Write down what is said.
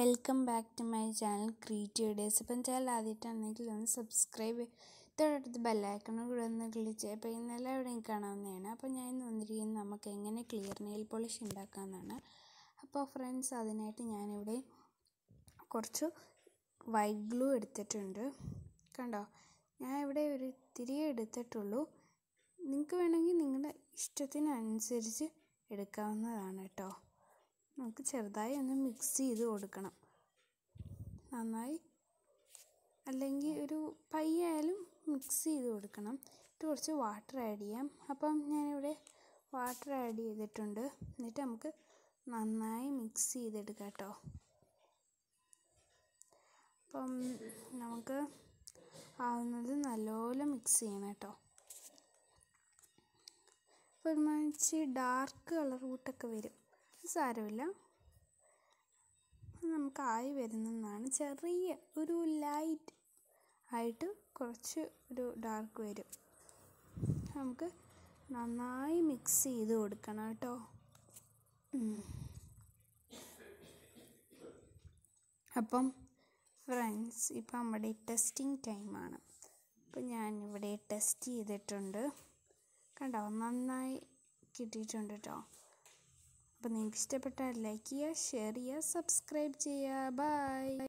welcome back to my channel creative days ഇപ്പം channel ആദ്യമായിട്ടാണെങ്കിൽ ഒന്ന് സബ്സ്ക്രൈബ് തൊട്ടടുത്ത് ബെല്ലൈക്കണം കൂടെ ഒന്ന് ക്ലിക്ക് അപ്പോൾ ഇന്നെല്ലാം എവിടെയും കാണാവുന്നതാണ് അപ്പോൾ ഞാൻ ഇന്ന് വന്നിരിക്കുന്നത് നമുക്ക് എങ്ങനെ ക്ലിയർ നെയിൽ പോളിഷ് ഉണ്ടാക്കാമെന്നാണ് അപ്പോൾ ഫ്രണ്ട്സ് അതിനായിട്ട് ഞാനിവിടെ കുറച്ച് വൈറ്റ് ഗ്ലൂ എടുത്തിട്ടുണ്ട് കണ്ടോ ഞാൻ ഇവിടെ ഒരു തിരികെ എടുത്തിട്ടുള്ളൂ നിങ്ങൾക്ക് വേണമെങ്കിൽ നിങ്ങളുടെ ഇഷ്ടത്തിനനുസരിച്ച് എടുക്കാവുന്നതാണ് കേട്ടോ നമുക്ക് ചെറുതായി ഒന്ന് മിക്സ് ചെയ്ത് കൊടുക്കണം നന്നായി അല്ലെങ്കിൽ ഒരു പയ്യായാലും മിക്സ് ചെയ്ത് കൊടുക്കണം എന്നിട്ട് കുറച്ച് വാട്ടർ ആഡ് ചെയ്യാം അപ്പം ഞാനിവിടെ വാട്ടർ ആഡ് ചെയ്തിട്ടുണ്ട് എന്നിട്ട് നമുക്ക് നന്നായി മിക്സ് ചെയ്തെടുക്കാം കേട്ടോ അപ്പം നമുക്ക് ആവുന്നത് നല്ലപോലെ മിക്സ് ചെയ്യണം കേട്ടോ അപ്പോൾ ഒരുമാതിരി ഡാർക്ക് കളർ കൂട്ടൊക്കെ വരും സാരമില്ല നമുക്ക് ആയി വരുന്നതാണ് ചെറിയ ഒരു ലൈറ്റ് ആയിട്ട് കുറച്ച് ഒരു ഡാർക്ക് വരും നമുക്ക് നന്നായി മിക്സ് ചെയ്ത് കൊടുക്കണം കേട്ടോ അപ്പം ഫ്രണ്ട്സ് ഇപ്പം നമ്മുടെ ടെസ്റ്റിംഗ് ടൈമാണ് അപ്പം ഞാനിവിടെ ടെസ്റ്റ് ചെയ്തിട്ടുണ്ട് കണ്ടോ നന്നായി കിട്ടിയിട്ടുണ്ട് കേട്ടോ അപ്പോൾ നിങ്ങൾക്ക് ഇഷ്ടപ്പെട്ടാൽ ലൈക്ക് ചെയ്യുക ഷെയർ ചെയ്യുക സബ്സ്ക്രൈബ് ചെയ്യുക ബൈ